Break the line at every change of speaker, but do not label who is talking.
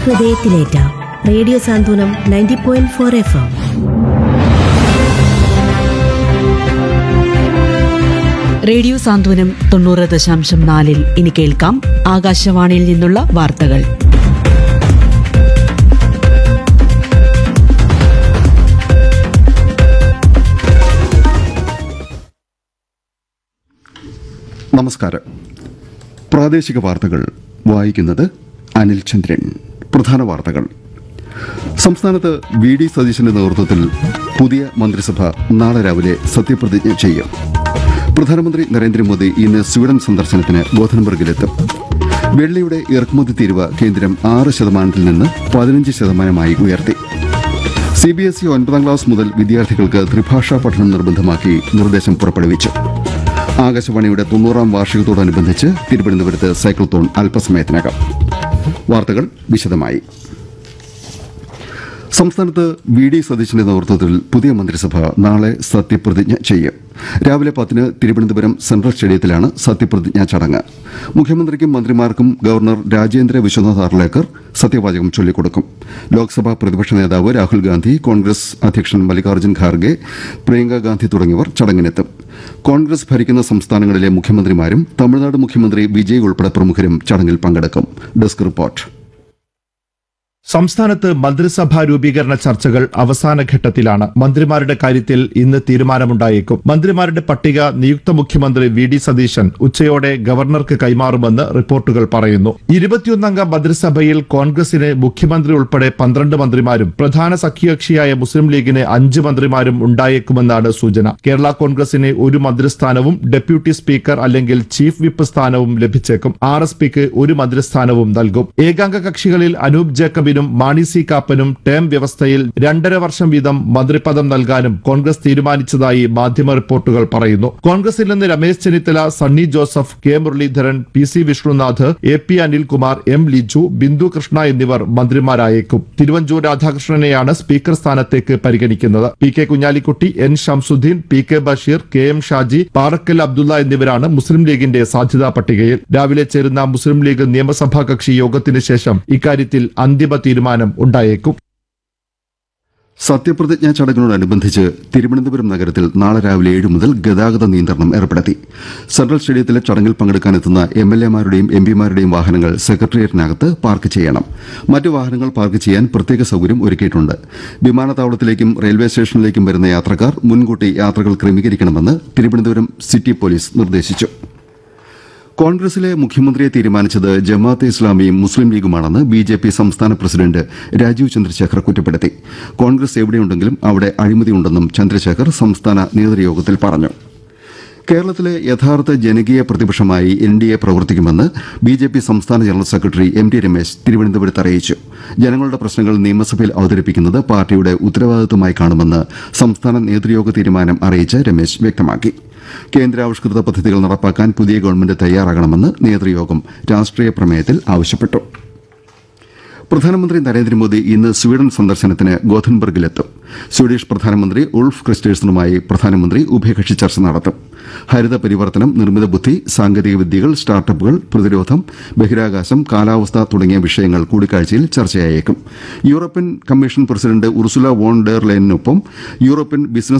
ഹൃദയത്തിലേറ്റ radio Santhwanam ninety point four F M
radio Santhwanam തൊണ്ണൂറ് ദശാംശം നാലിൽ ഇനി കേൾക്കാം ആകാശവാണിയിൽ നിന്നുള്ള വാർത്തകൾ
നമസ്കാരം പ്രാദേശിക വാർത്തകൾ വായിക്കുന്നത് അനിൽ ചന്ദ്രൻ പ്രധാന വാർത്തകൾ സംസ്ഥാനത്ത് വി ഡി സതീശന്റെ നേതൃത്വത്തിൽ പുതിയ മന്ത്രിസഭ നാളെ രാവിലെ സത്യപ്രതിജ്ഞ ചെയ്യും പ്രധാനമന്ത്രി നരേന്ദ്രമോദി ഇന്ന് സ്വീഡൻ സന്ദർശനത്തിന് ഗോഥൻബർഗിലെത്തും വെള്ളിയുടെ ഇറക്കുമതി തീരുവ കേന്ദ്രം ആറ് ശതമാനത്തിൽ നിന്ന് പതിനഞ്ച് ശതമാനമായി ഉയർത്തി സി ബി എസ് ഇ ഒൻപതാം ക്ലാസ് മുതൽ വിദ്യാർത്ഥികൾക്ക് ത്രിഭാഷാ പഠനം നിർബന്ധമാക്കി നിർദ്ദേശം പുറപ്പെടുവിച്ചു ആകാശവാണിയുടെ തൊണ്ണൂറാം വാർഷികത്തോടനുബന്ധിച്ച് തിരുവനന്തപുരത്ത് സൈക്ലത്തോൺ അല്പസമയത്തിനകം വാർത്തകൾ വിശദമായി സംസ്ഥാനത്ത് വി ഡി സതീശന്റെ നേതൃത്വത്തിൽ പുതിയ മന്ത്രിസഭ നാളെ സത്യപ്രതിജ്ഞ ചെയ്യും രാവിലെ പത്തിന് തിരുവനന്തപുരം സെൻട്രൽ സ്റ്റേഡിയത്തിലാണ് സത്യപ്രതിജ്ഞാ ചടങ്ങ് മുഖ്യമന്ത്രിക്കും മന്ത്രിമാർക്കും ഗവർണർ രാജേന്ദ്ര വിശ്വനാഥ് ആർലേക്കർ സത്യവാചകം ചൊല്ലിക്കൊടുക്കും ലോക്സഭാ പ്രതിപക്ഷ നേതാവ് രാഹുൽ ഗാന്ധി കോൺഗ്രസ് അധ്യക്ഷൻ മല്ലികാർജ്ജുൻ ഖാർഗെ പ്രിയങ്ക ഗാന്ധി തുടങ്ങിയവർ ചടങ്ങിനെത്തും കോൺഗ്രസ് ഭരിക്കുന്ന സംസ്ഥാനങ്ങളിലെ മുഖ്യമന്ത്രിമാരും തമിഴ്നാട് മുഖ്യമന്ത്രി വിജയ് ഉൾപ്പെടെ പ്രമുഖരും ചടങ്ങിൽ പങ്കെടുക്കും ഡെസ്ക് റിപ്പോർട്ട്
സംസ്ഥാനത്ത് മന്ത്രിസഭാ രൂപീകരണ ചർച്ചകൾ അവസാന ഘട്ടത്തിലാണ് മന്ത്രിമാരുടെ കാര്യത്തിൽ ഇന്ന് തീരുമാനമുണ്ടായേക്കും മന്ത്രിമാരുടെ പട്ടിക നിയുക്ത മുഖ്യമന്ത്രി വി ഡി സതീശൻ ഉച്ചയോടെ ഗവർണർക്ക് കൈമാറുമെന്ന് റിപ്പോർട്ടുകൾ പറയുന്നു ഇരുപത്തിയൊന്നംഗ മന്ത്രിസഭയിൽ കോൺഗ്രസിന് മുഖ്യമന്ത്രി ഉൾപ്പെടെ പന്ത്രണ്ട് മന്ത്രിമാരും പ്രധാന സഖ്യകക്ഷിയായ മുസ്ലിം ലീഗിന് അഞ്ച് മന്ത്രിമാരും ഉണ്ടായേക്കുമെന്നാണ് സൂചന കേരള കോൺഗ്രസിന് ഒരു മന്ത്രിസ്ഥാനവും ഡെപ്യൂട്ടി സ്പീക്കർ അല്ലെങ്കിൽ ചീഫ് വിപ്പ് സ്ഥാനവും ലഭിച്ചേക്കും ആർ എസ് പിക്ക് ഒരു മന്ത്രിസ്ഥാനവും നൽകും ഏകാംഗ കക്ഷികളിൽ അനൂപ് ജേക്കബിനും മാണി സി കാപ്പനും ടേം വ്യവസ്ഥയിൽ രണ്ടര വർഷം വീതം മന്ത്രിപദം നൽകാനും കോൺഗ്രസ് തീരുമാനിച്ചതായി മാധ്യമ റിപ്പോർട്ടുകൾ പറയുന്നു കോൺഗ്രസിൽ നിന്ന് Ramesh Chennithala Sunny Joseph K Muraleedharan P C Vishnunath A P Anilkumar M Liju Bindu Krishna എന്നിവർ മന്ത്രിമാരായേക്കും തിരുവഞ്ചൂർ രാധാകൃഷ്ണനെയാണ് സ്പീക്കർ സ്ഥാനത്തേക്ക് പരിഗണിക്കുന്നത് P K Kunhalikutty N Shamsuddin P K Basheer K M Shaji Parakkal Abdulla എന്നിവരാണ് മുസ്ലിം ലീഗിന്റെ സാധ്യതാ പട്ടികയിൽ രാവിലെ ചേരുന്ന മുസ്ലിം ലീഗ് നിയമസഭാ കക്ഷി യോഗത്തിന് ശേഷം ഇക്കാര്യത്തിൽ അന്തിമ തീരുമാനം ഉണ്ടായേക്കും
സത്യപ്രതിജ്ഞാ ചടങ്ങിനോടനുബന്ധിച്ച് തിരുവനന്തപുരം നഗരത്തിൽ നാളെ രാവിലെ ഏഴ് മുതൽ ഗതാഗത നിയന്ത്രണം ഏർപ്പെടുത്തി സെൻട്രൽ സ്റ്റേഡിയത്തിലെ ചടങ്ങിൽ പങ്കെടുക്കാനെത്തുന്ന എം എൽ എമാരുടെയും എം പിമാരുടെയും വാഹനങ്ങൾ സെക്രട്ടേറിയറ്റിനകത്ത് പാർക്ക് ചെയ്യണം മറ്റു വാഹനങ്ങൾ പാർക്ക് ചെയ്യാൻ പ്രത്യേക സൌകര്യം ഒരുക്കിയിട്ടുണ്ട് വിമാനത്താവളത്തിലേക്കും റെയിൽവേ സ്റ്റേഷനിലേക്കും വരുന്ന യാത്രക്കാർ മുൻകൂട്ടി യാത്രകൾ ക്രമീകരിക്കണമെന്ന് തിരുവനന്തപുരം സിറ്റി പോലീസ് നിർദ്ദേശിച്ചു കോൺഗ്രസിലെ മുഖ്യമന്ത്രിയെ തീരുമാനിച്ചത് ജമാഅത്തെ ഇസ്ലാമിയും മുസ്ലിം ലീഗുമാണെന്ന് ബി ജെ പി സംസ്ഥാന പ്രസിഡന്റ് രാജീവ് ചന്ദ്രശേഖർ കുറ്റപ്പെടുത്തി കോൺഗ്രസ് എവിടെയുണ്ടെങ്കിലും അവിടെ അഴിമതിയുണ്ടെന്നും ചന്ദ്രശേഖർ സംസ്ഥാന നേതൃയോഗത്തിൽ പറഞ്ഞു കേരളത്തിലെ യഥാർത്ഥ ജനകീയ പ്രതിപക്ഷമായി എൻ ഡി എ പ്രവർത്തിക്കുമെന്ന് ബി ജെ പി സംസ്ഥാന general secretary M T Ramesh തിരുവനന്തപുരത്ത് അറിയിച്ചു ജനങ്ങളുടെ പ്രശ്നങ്ങൾ നിയമസഭയിൽ അവതരിപ്പിക്കുന്നത് പാർട്ടിയുടെ ഉത്തരവാദിത്തമായി കാണുമെന്ന് സംസ്ഥാന നേതൃയോഗ തീരുമാനം അറിയിച്ച് രമേശ് വ്യക്തമാക്കി കേന്ദ്രാവിഷ്കൃത പദ്ധതികൾ നടപ്പാക്കാൻ പുതിയ ഗവൺമെന്റ് തയ്യാറാകണമെന്ന് നേതൃയോഗം രാഷ്ട്രീയ പ്രമേയത്തിൽ ആവശ്യപ്പെട്ടു പ്രധാനമന്ത്രി നരേന്ദ്രമോദി ഇന്ന് സ്വീഡൻ സന്ദർശനത്തിന് ഗോഥൻബർഗിലെത്തും സ്വീഡിഷ് പ്രധാനമന്ത്രി ഉൾഫ് ക്രിസ്റ്റേഴ്സണുമായി പ്രധാനമന്ത്രി ഉഭയകക്ഷി ചർച്ച നടത്തും ഹരിത പരിവർത്തനം നിർമ്മിത ബുദ്ധി സാങ്കേതിക വിദ്യകൾ സ്റ്റാർട്ടപ്പുകൾ പ്രതിരോധം ബഹിരാകാശം കാലാവസ്ഥ തുടങ്ങിയ വിഷയങ്ങൾ കൂടിക്കാഴ്ചയിൽ ചർച്ചയായേക്കും European Commission president Ursula von der ലൈനിനൊപ്പം യൂറോപ്യൻ ബിസിനസ്